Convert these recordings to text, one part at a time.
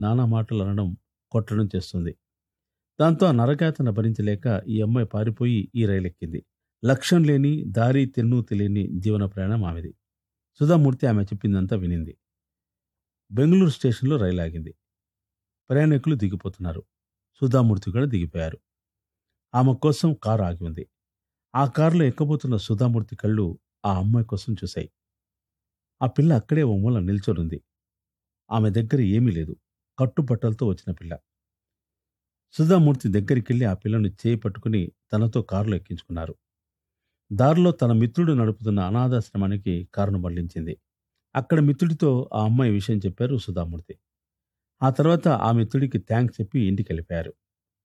నానా మాటలు అనడం కొట్టడం చేస్తుంది దాంతో ఆ నరకాతన భరించలేక ఈ అమ్మాయి పారిపోయి ఈ రైలు ఎక్కింది లక్ష్యం లేని దారి తెన్ను తెలియని జీవన ప్రయాణం ఆమెది సుధామూర్తి ఆమె చెప్పిందంతా వినింది బెంగళూరు స్టేషన్లో రైలు ఆగింది ప్రయాణికులు దిగిపోతున్నారు సుధామూర్తి కూడా దిగిపోయారు ఆమె కోసం కారు ఆగి ఉంది ఆ కారులో ఎక్కబోతున్న సుధామూర్తి కళ్ళు ఆ అమ్మాయి కోసం చూశాయి ఆ పిల్ల అక్కడే ఓ మూల నిల్చొనుంది ఆమె దగ్గర ఏమీ లేదు కట్టుబట్టలతో వచ్చిన పిల్ల సుధామూర్తి దగ్గరికెళ్ళి ఆ పిల్లను చేయి పట్టుకుని తనతో కారులో ఎక్కించుకున్నారు దారిలో తన మిత్రుడు నడుపుతున్న అనాథాశ్రమానికి కారును మళ్లించింది అక్కడ మిత్రుడితో ఆ అమ్మాయి విషయం చెప్పారు సుధామూర్తి ఆ తర్వాత ఆ మిత్రుడికి థ్యాంక్స్ చెప్పి ఇంటికి వెళ్ళిపోయారు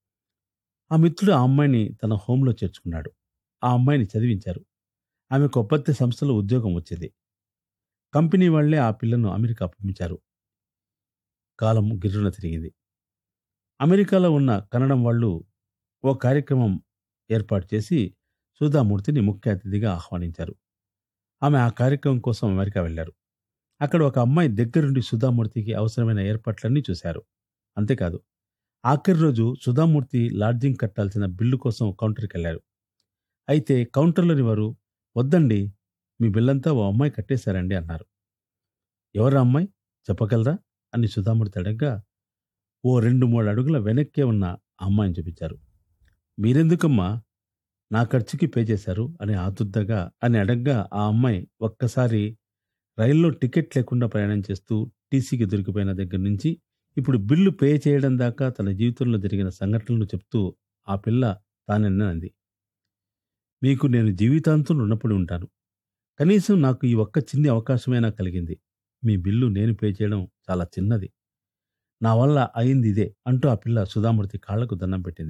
ఆ మిత్రుడు ఆ అమ్మాయిని తన హోంలో చేర్చుకున్నాడు ఆ అమ్మాయిని చదివించారు ఆమె కొప్పత్తి సంస్థలో ఉద్యోగం వచ్చింది కంపెనీ వాళ్లే ఆ పిల్లను అమెరికా పంపించారు కాలం గిర్రున తిరిగింది అమెరికాలో ఉన్న కన్నడం వాళ్ళు ఓ కార్యక్రమం ఏర్పాటు చేసి సుధామూర్తిని ముఖ్య అతిథిగా ఆహ్వానించారు ఆమె ఆ కార్యక్రమం కోసం అమెరికా వెళ్లారు అక్కడ ఒక అమ్మాయి దగ్గరుండి సుధామూర్తికి అవసరమైన ఏర్పాట్లన్నీ చూశారు అంతేకాదు ఆఖరి రోజు సుధామూర్తి లాడ్జింగ్ కట్టాల్సిన బిల్లు కోసం కౌంటర్కి వెళ్లారు అయితే కౌంటర్లోని వారు వద్దండి మీ బిల్లంతా ఓ అమ్మాయి కట్టేశారండి అన్నారు ఎవరా అమ్మాయి చెప్పగలరా అని సుధామూర్తి అడగ్గా ఓ రెండు మూడు అడుగుల వెనక్కే ఉన్న ఆ అమ్మాయిని చూపించారు మీరెందుకమ్మా నా ఖర్చుకి పే చేశారు అని ఆతుద్దగా అని అడగ్గా ఆ అమ్మాయి ఒక్కసారి రైల్లో టికెట్ లేకుండా ప్రయాణం చేస్తూ టీసీకి దొరికిపోయిన దగ్గర నుంచి ఇప్పుడు బిల్లు పే చేయడం దాకా తన జీవితంలో జరిగిన సంఘటనలు చెప్తూ ఆ పిల్ల తానెన్నది మీకు నేను జీవితాంతం రుణపడి ఉంటాను కనీసం నాకు ఈ ఒక్క చిన్ని అవకాశమైనా కలిగింది మీ బిల్లు నేను పే చేయడం చాలా చిన్నది నా వల్ల అయింది ఇదే అంటూ ఆ పిల్ల సుధామూర్తి కాళ్లకు దండం పెట్టింది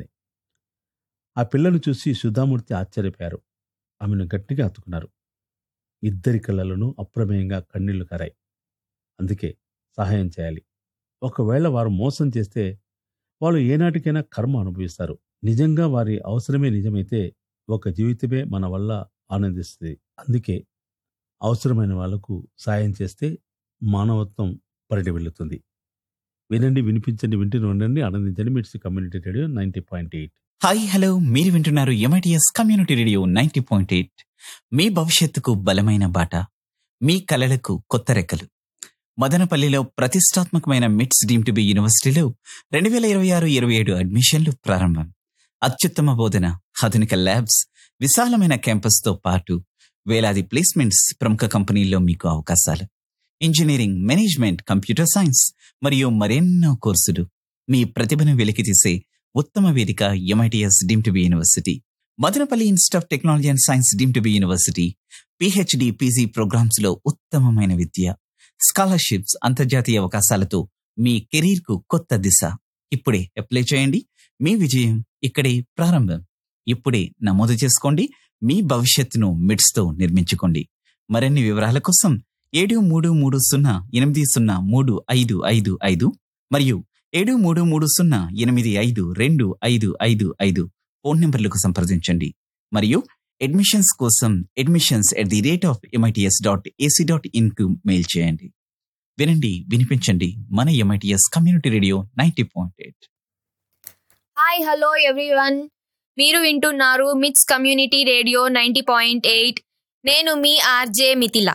ఆ పిల్లను చూసి సుధామూర్తి ఆశ్చర్యపోయారు ఆమెను గట్టిగా హత్తుకున్నారు ఇద్దరి కళ్ళలోనూ అప్రమేయంగా కన్నీళ్లు కారాయి అందుకే సహాయం చేయాలి ఒకవేళ వారు మోసం చేస్తే వాళ్ళు ఏనాటికైనా కర్మ అనుభవిస్తారు నిజంగా వారి అవసరమే నిజమైతే ఒక జీవితమే మన వల్ల ఆనందిస్తుంది అందుకే అవసరమైన వాళ్లకు సాయం చేస్తే మానవత్వం పరిడి వెళ్తుంది వినండి వినిపించండి వింటూనే ఉండండి ఆనందించండి MITS community radio ninety point eight hi hello మీరు వింటున్నారు MITS community radio ninety point eight మీ భవిష్యత్తుకు బలమైన బాట మీ కలలకు కొత్త రెక్కలు మదనపల్లిలో ప్రతిష్టాత్మకమైన మిట్స్ డీమ్ టు బి యూనివర్సిటీలో రెండు వేల ఇరవై ఆరు ఇరవై ఏడు అడ్మిషన్లు ప్రారంభం అత్యుత్తమ బోధన ఆధునిక ల్యాబ్స్ విశాలమైన క్యాంపస్తో పాటు వేలాది ప్లేస్మెంట్స్ ప్రముఖ కంపెనీల్లో మీకు అవకాశాలు ఇంజనీరింగ్ మేనేజ్మెంట్ కంప్యూటర్ సైన్స్ మరియు మరెన్నో కోర్సులు మీ ప్రతిభను వెలికితీసే ఉత్తమ వేదిక MITS deem to be university Madanapalle institute of technology and science deem to be university PhD PG programmes లో ఉత్తమమైన విద్య స్కాలర్షిప్స్ అంతర్జాతీయ అవకాశాలతో మీ కెరీర్ కు కొత్త దిశ ఇప్పుడే అప్లై చేయండి మీ విజయం ఇక్కడే ప్రారంభం ఇప్పుడే నమోదు చేసుకోండి మీ భవిష్యత్తును మిడ్స్ తో నిర్మించుకోండి మరిన్ని వివరాల కోసం ఏడు మూడు మూడు సున్నా ఎనిమిది సున్నా మూడు ఐదు ఐదు ఐదు మరియు ఏడు మూడు మూడు సున్నా ఎనిమిది ఐదు రెండు ఐదు ఐదు ఐదు ఫోన్ నంబర్లకు సంప్రదించండి మరియు అడ్మిషన్స్ కోసం admissions at the rate of MITS dot AC dot in కు మెయిల్ చేయండి వినండి వినిపించండి మన MITS community radio ninety point eight hi hello everyone మీరు వింటున్నారు MITS community radio ninety point eight నేను మీ ఆర్జే మిథిల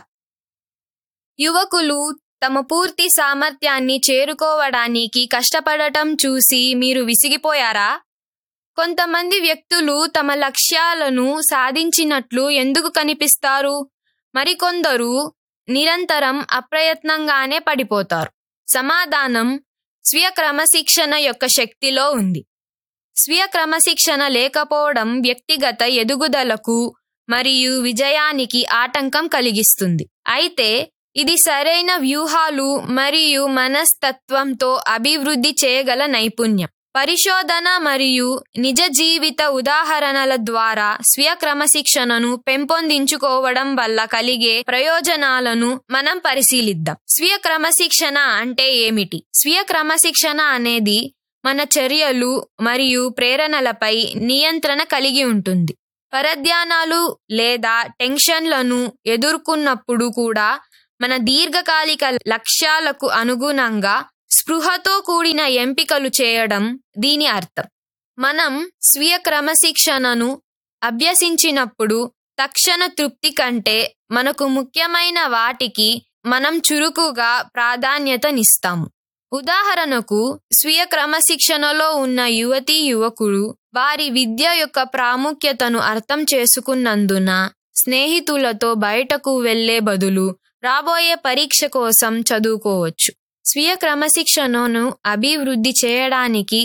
యువకులు తమ పూర్తి సామర్థ్యాన్ని చేరుకోవడానికి కష్టపడటం చూసి మీరు విసిగిపోయారా కొంతమంది వ్యక్తులు తమ లక్ష్యాలను సాధించినట్లు ఎందుకు కనిపిస్తారు మరికొందరు నిరంతరం అప్రయత్నంగానే పడిపోతారు సమాధానం స్వీయ క్రమశిక్షణ యొక్క శక్తిలో ఉంది స్వీయ క్రమశిక్షణ లేకపోవడం వ్యక్తిగత ఎదుగుదలకు మరియు విజయానికి ఆటంకం కలిగిస్తుంది అయితే ఇది సరైన వ్యూహాలు మరియు మనస్తత్వంతో అభివృద్ధి చేయగల నైపుణ్యం పరిశోధన మరియు నిజ జీవిత ఉదాహరణల ద్వారా స్వీయ క్రమశిక్షణను పెంపొందించుకోవడం వల్ల కలిగే ప్రయోజనాలను మనం పరిశీలిద్దాం స్వీయ క్రమశిక్షణ అంటే ఏమిటి స్వీయ క్రమశిక్షణ అనేది మన చర్యలు మరియు ప్రేరణలపై నియంత్రణ కలిగి ఉంటుంది పరధ్యానాలు లేదా టెన్షన్లను ఎదుర్కొన్నప్పుడు కూడా మన దీర్ఘకాలిక లక్ష్యాలకు అనుగుణంగా స్పృహతో కూడిన ఎంపికలు చేయడం దీని అర్థం మనం స్వీయ క్రమశిక్షణను అభ్యసించినప్పుడు తక్షణ తృప్తి కంటే మనకు ముఖ్యమైన వాటికి మనం చురుకుగా ప్రాధాన్యతనిస్తాము ఉదాహరణకు స్వీయ క్రమశిక్షణలో ఉన్న యువతీ యువకుడు వారి విద్య యొక్క ప్రాముఖ్యతను అర్థం చేసుకున్నందున స్నేహితులతో బయటకు వెళ్లే బదులు రాబోయే పరీక్ష కోసం చదువుకోవచ్చు స్వీయ క్రమశిక్షణను అభివృద్ధి చేయడానికి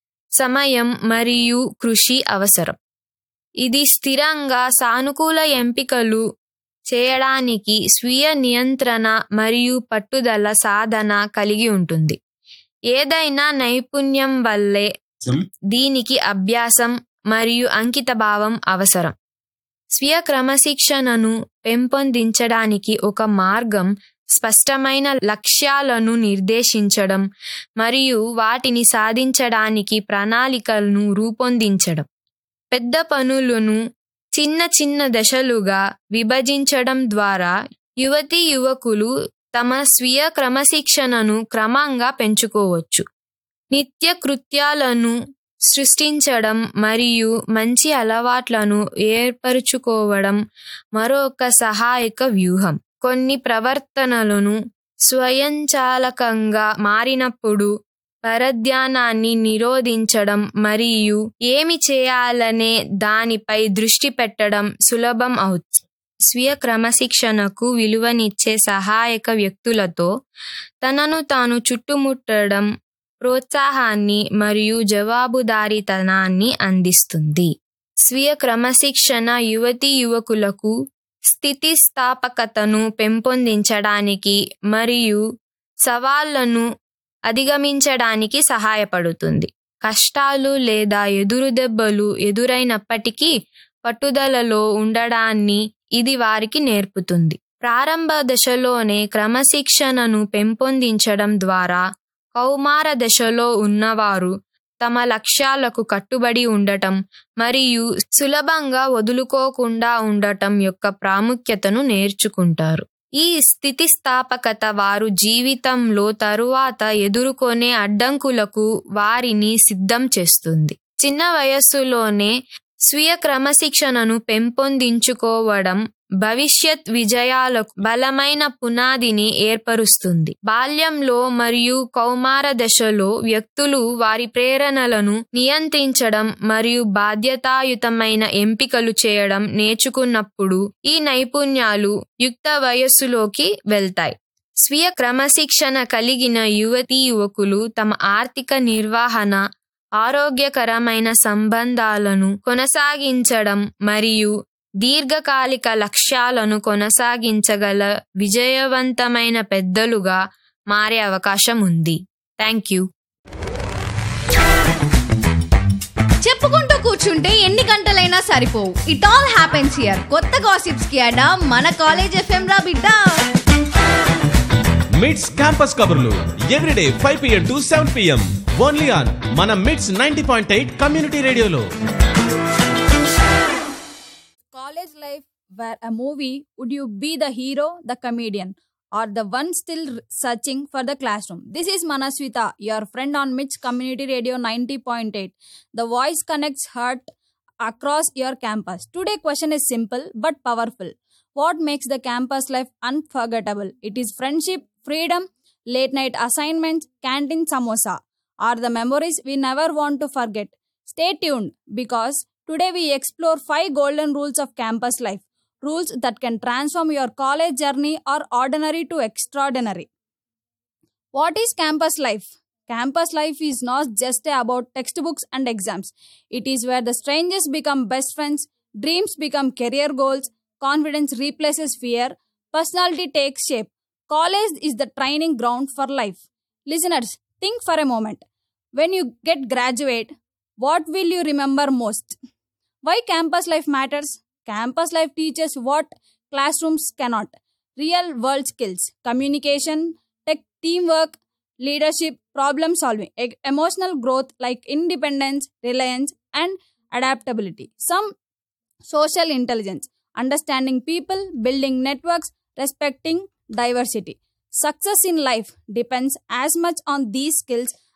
సమయం మరియు కృషి అవసరం ఇది స్థిరంగా సానుకూల ఎంపికలు చేయడానికి స్వీయ నియంత్రణ మరియు పట్టుదల సాధన కలిగి ఉంటుంది ఏదైనా నైపుణ్యం వల్లే దీనికి అభ్యాసం మరియు అంకితభావం అవసరం స్వీయ క్రమశిక్షణను పెంపొందించడానికి ఒక మార్గం స్పష్టమైన లక్ష్యాలను నిర్దేశించడం మరియు వాటిని సాధించడానికి ప్రణాళికలను రూపొందించడం పెద్ద పనులను చిన్న చిన్న దశలుగా విభజించడం ద్వారా యువతీ యువకులు తమ స్వీయ క్రమశిక్షణను క్రమంగా పెంచుకోవచ్చు నిత్య కృత్యాలను సృష్టించడం మరియు మంచి అలవాట్లను ఏర్పరుచుకోవడం మరొక సహాయక వ్యూహం కొన్ని ప్రవర్తనలను స్వయంచాలకంగా మారినప్పుడు పరధ్యానాన్ని నిరోధించడం మరియు ఏమి చేయాలనే దానిపై దృష్టి పెట్టడం సులభం అవుతుంది స్వీయ క్రమశిక్షణకు విలువనిచ్చే సహాయక వ్యక్తులతో తనను తాను చుట్టుముట్టడం ప్రోత్సాహాన్ని మరియు జవాబుదారీతనాన్ని అందిస్తుంది స్వీయ క్రమశిక్షణ యువతీ యువకులకు స్థితిస్థాపకతను పెంపొందించడానికి మరియు సవాళ్లను అధిగమించడానికి సహాయపడుతుంది కష్టాలు లేదా ఎదురు దెబ్బలు ఎదురైనప్పటికీ పట్టుదలలో ఉండడాన్ని ఇది వారికి నేర్పుతుంది ప్రారంభ దశలోనే క్రమశిక్షణను పెంపొందించడం ద్వారా కౌమార దశలో ఉన్నవారు తమ లక్ష్యాలకు కట్టుబడి ఉండటం మరియు సులభంగా వదులుకోకుండా ఉండటం యొక్క ప్రాముఖ్యతను నేర్చుకుంటారు ఈ స్థితిస్థాపకత వారు జీవితంలో తరువాత ఎదుర్కొనే అడ్డంకులకు వారిని సిద్ధం చేస్తుంది చిన్న వయస్సులోనే స్వీయ క్రమశిక్షణను పెంపొందించుకోవడం భవిష్యత్ విజయాలకు బలమైన పునాదిని ఏర్పరుస్తుంది బాల్యంలో మరియు కౌమార దశలో వ్యక్తులు వారి ప్రేరణలను నియంత్రించడం మరియు బాధ్యతాయుతమైన ఎంపికలు చేయడం నేర్చుకున్నప్పుడు ఈ నైపుణ్యాలు యుక్త వయస్సులోకి వెళ్తాయి స్వీయ క్రమశిక్షణ కలిగిన యువతీ యువకులు తమ ఆర్థిక నిర్వహణ ఆరోగ్యకరమైన సంబంధాలను కొనసాగించడం మరియు దీర్ఘకాలిక లక్ష్యాలను కొనసాగించగల విజయవంతమైన పెద్దలుగా మారే అవకాశం ఉంది థ్యాంక్ యూ చెప్పుకుంటూ కూర్చుంటే ఎన్ని గంటలైనా సరిపోవు ఇట్ ఆల్ హ్యాపెన్స్ హియర్ కొత్త గాసిప్స్ కి అడా మన కాలేజ్ ఎఫ్ఎం రా బిడ్డ మిడ్స్ క్యాంపస్ కబుర్లు everyday five PM to seven PM only on మన MITS ninety point eight community రేడియోలో college life were a movie, would you be the hero, the comedian, or the one still r- searching for the classroom? This is Manaswita, your friend on Mitch Community Radio 90.8. The voice connects heart across your campus. Today question is simple but powerful. What makes the campus life unforgettable? It is friendship, freedom, late night assignments, canteen samosa, or the memories we never want to forget. Stay tuned because today we explore five golden rules of campus life. Rules that can transform your college journey or ordinary to extraordinary. What is campus life? Campus life is not just about textbooks and exams. It is where the strangers become best friends, dreams become career goals, confidence replaces fear, personality takes shape. College is the training ground for life. Listeners, think for a moment. When you get graduate, what will you remember most? Why campus life matters? Campus life teaches what classrooms cannot. Real world skills, communication, tech, teamwork, leadership, problem solving, e- emotional growth like independence, reliance, and adaptability. Some social intelligence, understanding people, building networks, respecting diversity. Success in life depends as much on these skills